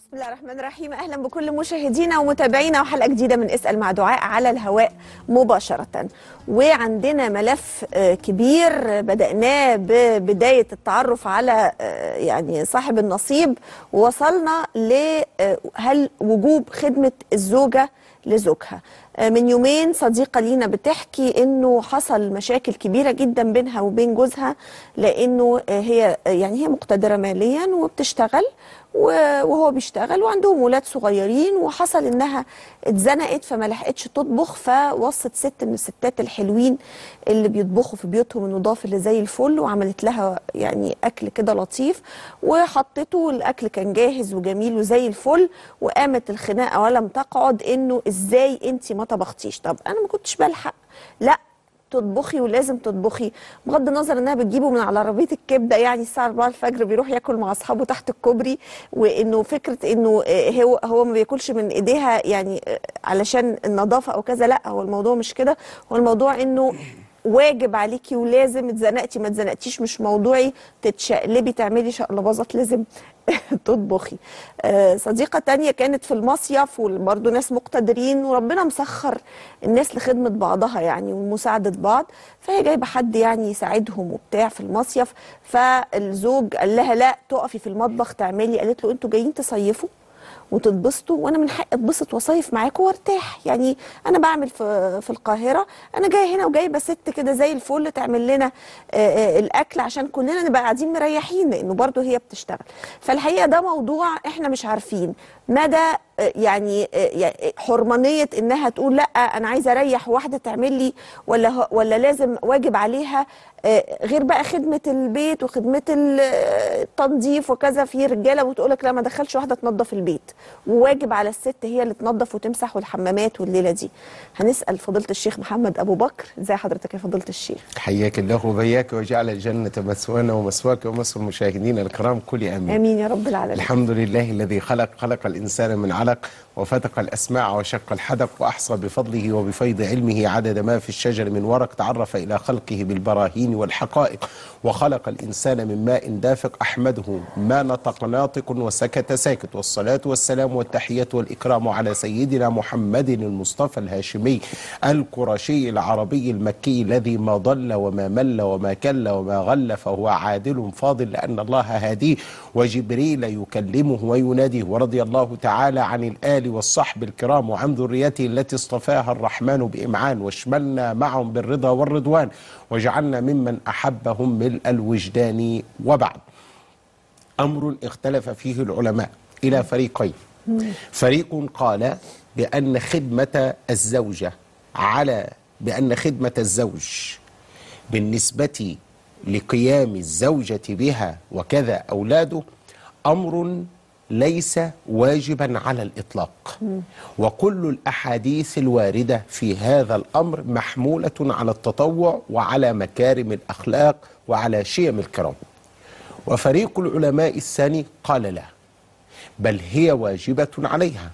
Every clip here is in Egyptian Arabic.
بسم الله الرحمن الرحيم اهلا بكل مشاهدينا ومتابعينا وحلقه جديده من اسال مع دعاء على الهواء مباشره وعندنا ملف آه، كبير بداناه ببدايه التعرف على آه، يعني صاحب النصيب ووصلنا لهل وجوب خدمه الزوجه لزوجها آه، من يومين صديقة لينا بتحكي انه حصل مشاكل كبيرة جدا بينها وبين جوزها لانه آه، هي آه، يعني هي مقتدرة ماليا وبتشتغل و- وهو بيشتغل وعندهم ولاد صغيرين وحصل انها اتزنقت فما لحقتش تطبخ فوصت ست من الستات الحلوين اللي بيطبخوا في بيوتهم النضاف اللي زي الفل وعملت لها يعني اكل كده لطيف وحطته الاكل كان جاهز وجميل وزي الفل وقامت الخناقه ولم تقعد انه ازاي انت ما طبختيش طب انا ما كنتش بلحق لا تطبخي ولازم تطبخي بغض النظر انها بتجيبه من على عربيه الكبده يعني الساعه 4 الفجر بيروح ياكل مع اصحابه تحت الكوبري وانه فكره انه آه، هو هو ما بياكلش من ايديها يعني آه، علشان النظافه او كذا لا هو الموضوع مش كده هو الموضوع انه واجب عليكي ولازم اتزنقتي ما اتزنقتيش مش موضوعي تتشقلبي تعملي شقلباظات لازم تطبخي آه، صديقة تانية كانت في المصيف وبرضه ناس مقتدرين وربنا مسخر الناس لخدمة بعضها يعني ومساعدة بعض فهي جايبة حد يعني يساعدهم وبتاع في المصيف فالزوج قال لها لا تقفي في المطبخ تعملي قالت له انتوا جايين تصيفوا وتتبسطوا وانا من حقي اتبسط واصيف معاكم وارتاح يعني انا بعمل في في القاهره انا جايه هنا وجايبه ست كده زي الفل تعمل لنا آه، آه، الاكل عشان كلنا نبقى قاعدين مريحين لانه برضو هي بتشتغل فالحقيقه ده موضوع احنا مش عارفين مدى آه، يعني آه، يعني حرمانيه انها تقول لا انا عايزه اريح واحده تعمل لي ولا هو- ولا لازم واجب عليها آه، غير بقى خدمه البيت وخدمه ال- آه، التنظيف وكذا في رجاله بتقول لك لا ما دخلش واحده تنظف البيت وواجب على الست هي اللي تنظف وتمسح والحمامات والليله دي هنسال فضيله الشيخ محمد ابو بكر ازي حضرتك يا فضيله الشيخ حياك الله وبياك وجعل الجنة مثوانا ومثواك ومثوى المشاهدين الكرام كل آمين امين يا رب العالمين الحمد لله الذي خلق خلق الإنسان من علق وفتق الأسماع وشق الحدق وأحصى بفضله وبفيض علمه عدد ما في الشجر من ورق تعرف إلى خلقه بالبراهين والحقائق وخلق الإنسان من ماء دافق أحمده ما نطق ناطق وسكت ساكت والصلاة والسلام والتحية والإكرام على سيدنا محمد المصطفى الهاشمي القرشي العربي المكي الذي ما ضل وما مل وما كل وما غل فهو عادل فاضل لأن الله هاديه وجبريل يكلمه ويناديه ورضي الله تعالى عن الآل والصحب الكرام وعن ذريته التي اصطفاها الرحمن بإمعان واشملنا معهم بالرضا والرضوان وجعلنا ممن أحبهم ملء الوجدان وبعد أمر اختلف فيه العلماء إلى فريقين فريق قال بأن خدمة الزوجة على بأن خدمة الزوج بالنسبة لقيام الزوجة بها وكذا أولاده أمر ليس واجبا على الإطلاق وكل الأحاديث الواردة في هذا الأمر محمولة على التطوع وعلى مكارم الأخلاق وعلى شيم الكرام وفريق العلماء الثاني قال لا بل هي واجبة عليها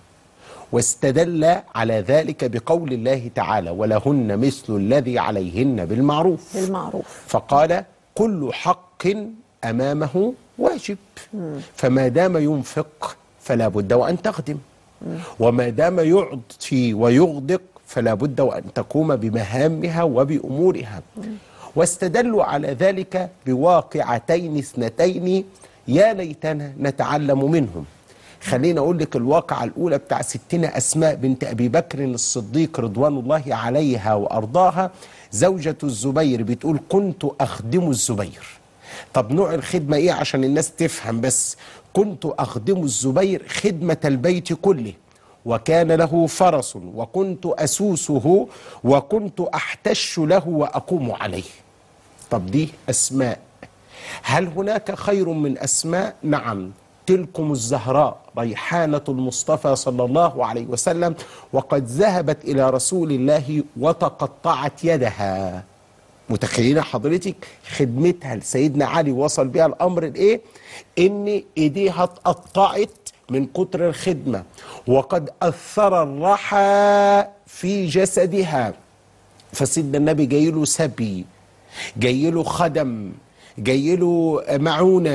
واستدل على ذلك بقول الله تعالى ولهن مثل الذي عليهن بالمعروف بالمعروف فقال كل حق أمامه واجب فما دام ينفق فلا بد وأن تخدم وما دام يعطي ويغدق فلا بد وأن تقوم بمهامها وبأمورها واستدلوا على ذلك بواقعتين اثنتين يا ليتنا نتعلم منهم خلينا أقول لك الواقعة الأولى بتاع ستنا أسماء بنت أبي بكر الصديق رضوان الله عليها وأرضاها زوجة الزبير بتقول كنت أخدم الزبير طب نوع الخدمة إيه عشان الناس تفهم بس كنت أخدم الزبير خدمة البيت كله وكان له فرس وكنت أسوسه وكنت أحتش له وأقوم عليه طب دي أسماء هل هناك خير من أسماء؟ نعم تلكم الزهراء ريحانة المصطفى صلى الله عليه وسلم وقد ذهبت إلى رسول الله وتقطعت يدها متخيلين حضرتك خدمتها لسيدنا علي وصل بها الأمر الإيه؟ إن إيديها اتقطعت من كتر الخدمة وقد أثر الرحى في جسدها فسيدنا النبي جاي له سبي جاي له خدم جاي له معونة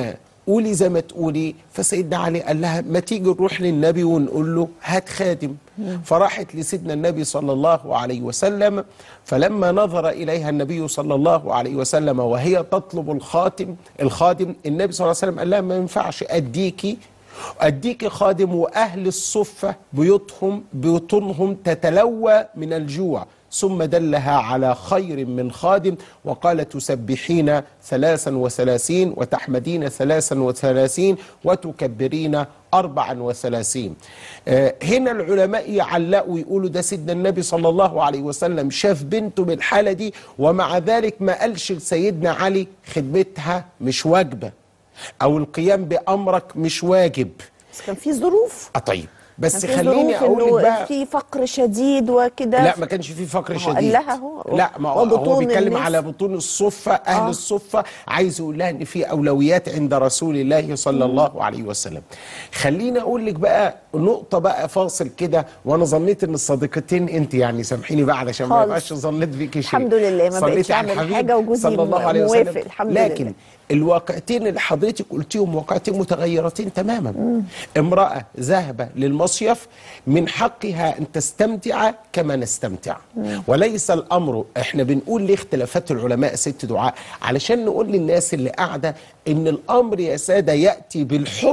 قولي زي ما تقولي فسيدنا علي قال لها ما تيجي نروح للنبي ونقول له هات خادم فراحت لسيدنا النبي صلى الله عليه وسلم فلما نظر إليها النبي صلى الله عليه وسلم وهي تطلب الخاتم الخادم النبي صلى الله عليه وسلم قال لها ما ينفعش أديكي أديك خادم وأهل الصفة بيوتهم بيوتهم تتلوى من الجوع ثم دلها على خير من خادم وقال تسبحين ثلاثا وثلاثين وتحمدين ثلاثا وثلاثين وتكبرين أربعا وثلاثين آه هنا العلماء يعلقوا يقولوا ده سيدنا النبي صلى الله عليه وسلم شاف بنته بالحالة دي ومع ذلك ما قالش لسيدنا علي خدمتها مش واجبة أو القيام بأمرك مش واجب بس كان في ظروف أه طيب بس كان في خليني ظروف أقول لك إنه بقى في فقر شديد وكده لا ما كانش في فقر هو شديد قال لها هو- لا ما هو, هو وبطون بيتكلم الناس. على بطون الصفة أهل آه. الصفة عايز يقول لها إن في أولويات عند رسول الله صلى الله عليه وسلم خليني أقول لك بقى نقطة بقى فاصل كده وأنا ظنيت إن الصديقتين أنت يعني سامحيني بقى علشان ما خالص. يبقاش ظنيت فيكي شيء الحمد لله، ما صليتي بقتش على أعمل الحبيب حاجة وجوزي صلى الله عليه موافق، وسلم الحمد لكن لله. الواقعتين اللي حضرتك قلتيهم واقعتين متغيرتين تماما امرأة ذاهبة للمصيف من حقها أن تستمتع كما نستمتع وليس الأمر احنا بنقول ليه اختلافات العلماء ست دعاء علشان نقول للناس اللي قاعدة ان الأمر يا سادة يأتي بالحب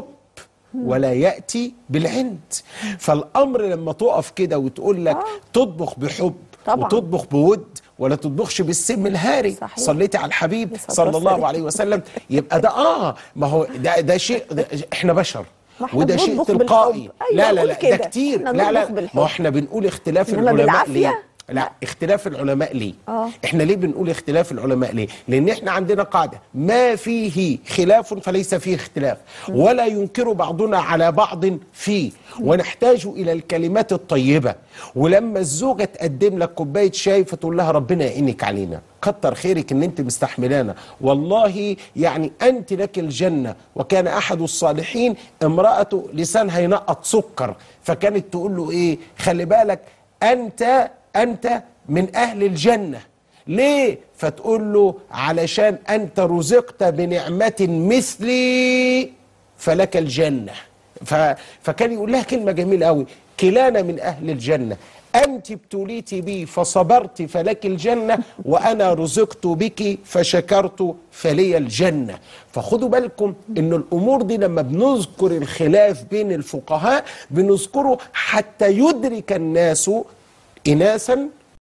ولا يأتي بالعند فالأمر لما تقف كده وتقول لك تطبخ بحب طبعاً. وتطبخ بود ولا تطبخش بالسم الهاري صحيح. صليتي على الحبيب الصلاة صلى الله والسلام. عليه وسلم يبقى ده اه ما هو ده ده شيء ده احنا بشر ما احنا وده شيء بنطبخ تلقائي بالحب. أيوة، لا لا قول لا كده. ده كتير احنا لا لا نطبخ بالحب. ما هو احنا بنقول اختلاف إنما العلماء بالعافية؟ ليه لا اختلاف العلماء ليه آه. احنا ليه بنقول اختلاف العلماء ليه لان احنا عندنا قاعده ما فيه خلاف فليس فيه اختلاف ولا ينكر بعضنا على بعض فيه ونحتاج الى الكلمات الطيبه ولما الزوجه تقدم لك كوبايه شاي فتقول لها ربنا يعينك علينا كتر خيرك ان انت مستحملانا والله يعني انت لك الجنه وكان احد الصالحين امراته لسانها ينقط سكر فكانت تقول له ايه خلي بالك انت انت من اهل الجنه ليه فتقول له علشان انت رزقت بنعمه مثلي فلك الجنه ف... فكان يقول لها كلمه جميله قوي كلانا من اهل الجنه انت ابتليت بي فصبرت فلك الجنه وانا رزقت بك فشكرت فلي الجنه فخدوا بالكم ان الامور دي لما بنذكر الخلاف بين الفقهاء بنذكره حتى يدرك الناس اناسا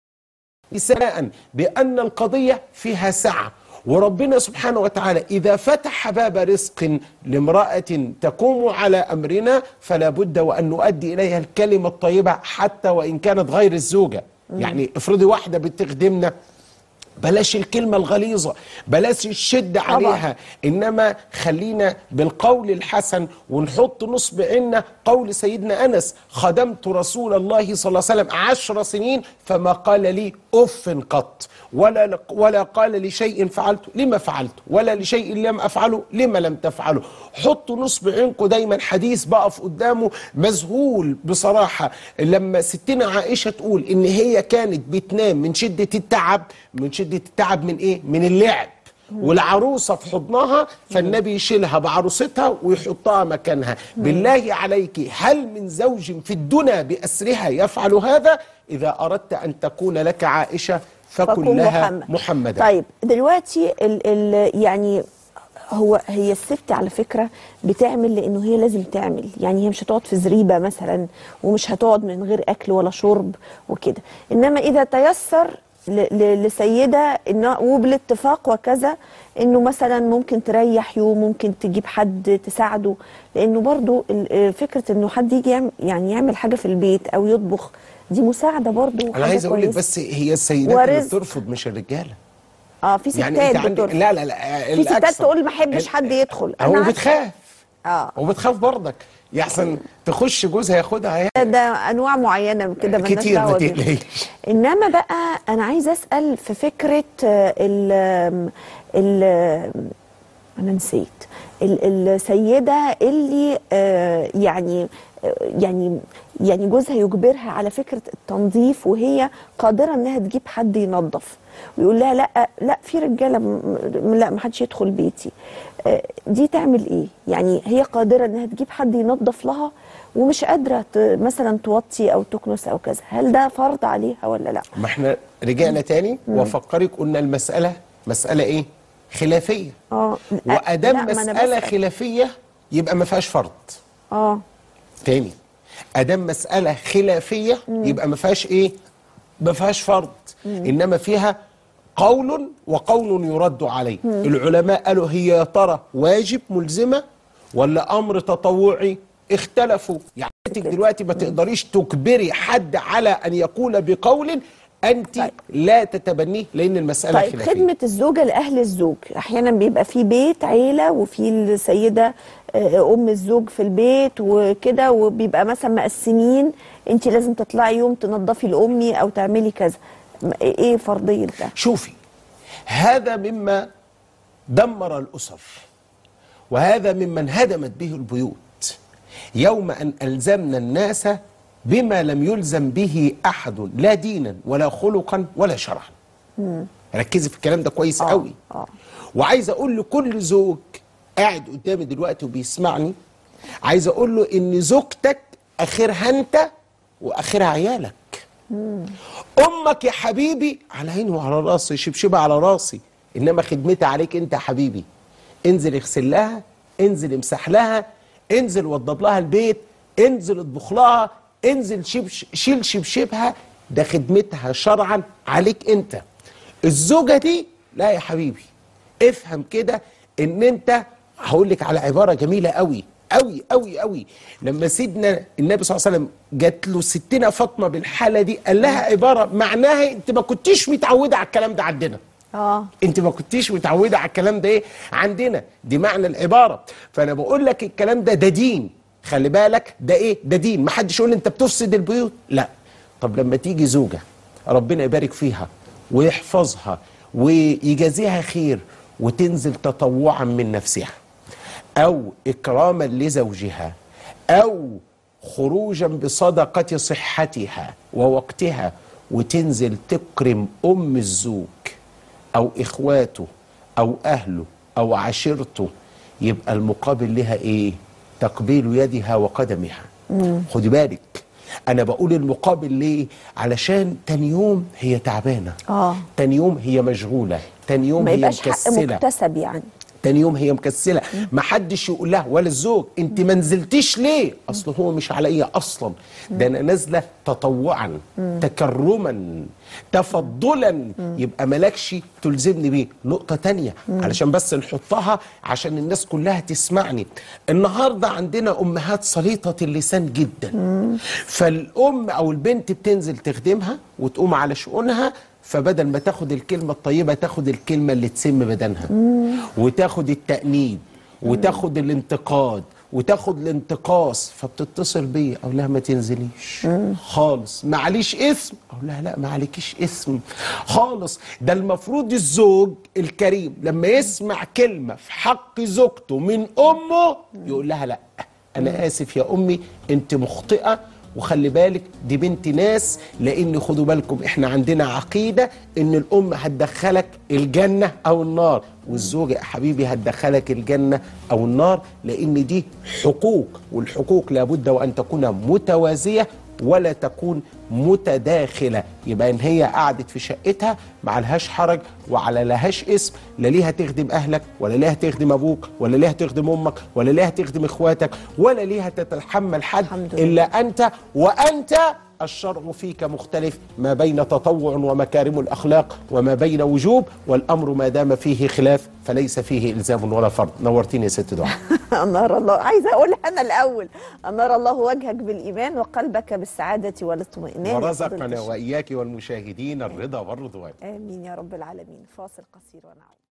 نساء بأن القضية فيها سعة وربنا سبحانه وتعالى إذا فتح باب رزق لامرأة تقوم على أمرنا فلا بد وأن نؤدي إليها الكلمة الطيبة حتى وإن كانت غير الزوجة يعني افرضي واحدة بتخدمنا بلاش الكلمة الغليظة بلاش الشد عليها إنما خلينا بالقول الحسن ونحط نصب عنا قول سيدنا أنس خدمت رسول الله صلى الله عليه وسلم عشر سنين فما قال لي أف قط ولا, ولا قال لشيء فعلته لما فعلت ولا لشيء لم أفعله لما لم تفعله حطوا نصب عينكم دايما حديث بقف قدامه مذهول بصراحة لما ستنا عائشة تقول إن هي كانت بتنام من شدة التعب من شدة التعب من إيه؟ من اللعب والعروسة في حضنها فالنبي يشيلها بعروستها ويحطها مكانها بالله عليك هل من زوج في الدنيا بأسرها يفعل هذا إذا أردت أن تكون لك عائشة فكن فكن لها محمد. محمدا طيب دلوقتي ال ال يعني هو هي الست على فكره بتعمل لانه هي لازم تعمل يعني هي مش هتقعد في زريبه مثلا ومش هتقعد من غير اكل ولا شرب وكده انما اذا تيسر ل- ل- لسيده انه وبالاتفاق وكذا انه مثلا ممكن تريح يوم ممكن تجيب حد تساعده لانه برضو ال- فكره انه حد يجي يعمل يعني يعمل حاجه في البيت او يطبخ دي مساعده برضو أنا حاجة عايز أقول لك كويسة. بس هي السيدات اللي ورزق. بترفض مش الرجالة اه في ستات يعني انت عندك بترفض. لا لا لا في ستات الأكثر. تقول ما احبش ال- حد يدخل هو عارفة. بتخاف اه وبتخاف برضك يحسن تخش جوزها ياخدها هي ده انواع معينه من كده مالناش كتير ما دعوة بيها. تقلقيش انما بقى انا عايزه اسال في فكره آه، ال ال انا نسيت ال- السيده اللي آه، يعني آه، يعني يعني جوزها يجبرها على فكره التنظيف وهي قادره انها تجيب حد ينظف ويقول لها لا لا في رجاله م- م- لا ما حدش يدخل بيتي آه، دي تعمل ايه يعني هي قادره انها تجيب حد ينظف لها ومش قادره ت- مثلا توطي او تكنس او كذا هل ده فرض عليها ولا لا ما احنا رجعنا تاني وافكرك قلنا المساله مساله ايه خلافيه اه وادام لا، ما أنا مساله بسأل. خلافيه يبقى ما فيهاش فرض اه تاني ادام مساله خلافيه يبقى ما فيهاش ايه ما فيهاش فرض انما فيها قول وقول يرد عليه العلماء قالوا هي يا ترى واجب ملزمه ولا امر تطوعي اختلفوا يعني انت دلوقتي ما تقدريش تجبري حد على ان يقول بقول انت طيب. لا تتبنيه لان المساله طيب خلافيه خدمة الزوجة لأهل الزوج أحيانا بيبقى في بيت عيلة وفي السيدة آه، أم الزوج في البيت وكده وبيبقى مثلا مقسمين أنت لازم تطلعي يوم تنظفي لأمي أو تعملي كذا م- إيه فرضية ده؟ شوفي هذا مما دمر الأسر وهذا مما انهدمت به البيوت يوم أن ألزمنا الناس بما لم يلزم به أحد لا دينا ولا خلقا ولا شرعا ركزي في الكلام ده كويس آه، قوي آه. وعايز أقول لكل زوج قاعد قدامي دلوقتي وبيسمعني عايز أقول له إن زوجتك آخرها أنت وآخرها عيالك امك يا حبيبي على عيني وعلى راسي شبشبه على راسي انما خدمتها عليك انت يا حبيبي انزل اغسل لها انزل امسح لها انزل وضب لها البيت انزل اطبخ لها انزل شبش شيل شبشبها ده خدمتها شرعا عليك انت الزوجه دي لا يا حبيبي افهم كده ان انت هقول لك على عباره جميله قوي قوي قوي قوي لما سيدنا النبي صلى الله عليه وسلم جات له ستنا فاطمه بالحاله دي قال لها عباره معناها انت ما كنتيش متعوده على الكلام ده عندنا آه انت ما كنتيش متعوده على الكلام ده ايه عندنا دي معنى العباره فانا بقول لك الكلام ده ده دين خلي بالك ده ايه ده دين ما حدش يقول لي انت بتفسد البيوت لا طب لما تيجي زوجه ربنا يبارك فيها ويحفظها ويجازيها خير وتنزل تطوعا من نفسها او اكراما لزوجها او خروجا بصدقه صحتها ووقتها وتنزل تكرم ام الزوج او اخواته او اهله او عشيرته يبقى المقابل لها ايه تقبيل يدها وقدمها خدي بالك انا بقول المقابل ليه علشان تاني يوم هي تعبانه آه. تاني يوم هي مشغوله تاني يوم ما هي يبقاش حق مكسله مكتسب يعني تاني يوم هي مكسله ما حدش يقول لها ولا الزوج انت ما نزلتيش ليه اصل هو مش عليا اصلا ده انا نازله تطوعا تكرما تفضلا يبقى مالكش تلزمني بيه نقطه تانية علشان بس نحطها عشان الناس كلها تسمعني النهارده عندنا امهات سليطه اللسان جدا فالام او البنت بتنزل تخدمها وتقوم على شؤونها فبدل ما تاخد الكلمة الطيبة تاخد الكلمة اللي تسم بدنها وتاخد التأنيب وتاخد الانتقاد وتاخد الانتقاص فبتتصل بيا اقول لها ما تنزليش خالص معليش اسم اقول لها لا ما عليكيش اسم خالص ده المفروض الزوج الكريم لما يسمع كلمة في حق زوجته من امه يقول لها لا انا اسف يا امي انت مخطئة وخلي بالك دي بنت ناس لان خدوا بالكم احنا عندنا عقيده ان الام هتدخلك الجنه او النار والزوجه يا حبيبي هتدخلك الجنه او النار لان دي حقوق والحقوق لابد وان تكون متوازيه ولا تكون متداخله يبقى ان هي قعدت في شقتها ما عليهاش حرج وعلى لهاش اسم لا ليها تخدم اهلك ولا ليها تخدم ابوك ولا ليها تخدم امك ولا ليها تخدم اخواتك ولا ليها تتحمل حد الحمد لله. الا انت وانت الشرع فيك مختلف ما بين تطوع ومكارم الاخلاق وما بين وجوب والامر ما دام فيه خلاف فليس فيه الزام ولا فرض نورتيني يا ست دعاء أنار الله عايزة أقول أنا الأول أنار الله وجهك بالإيمان وقلبك بالسعادة والاطمئنان يا فضيلة ورزقنا الشيخ. واياك والمشاهدين الرضا والرضوان آمين يا رب العالمين فاصل قصير ونعود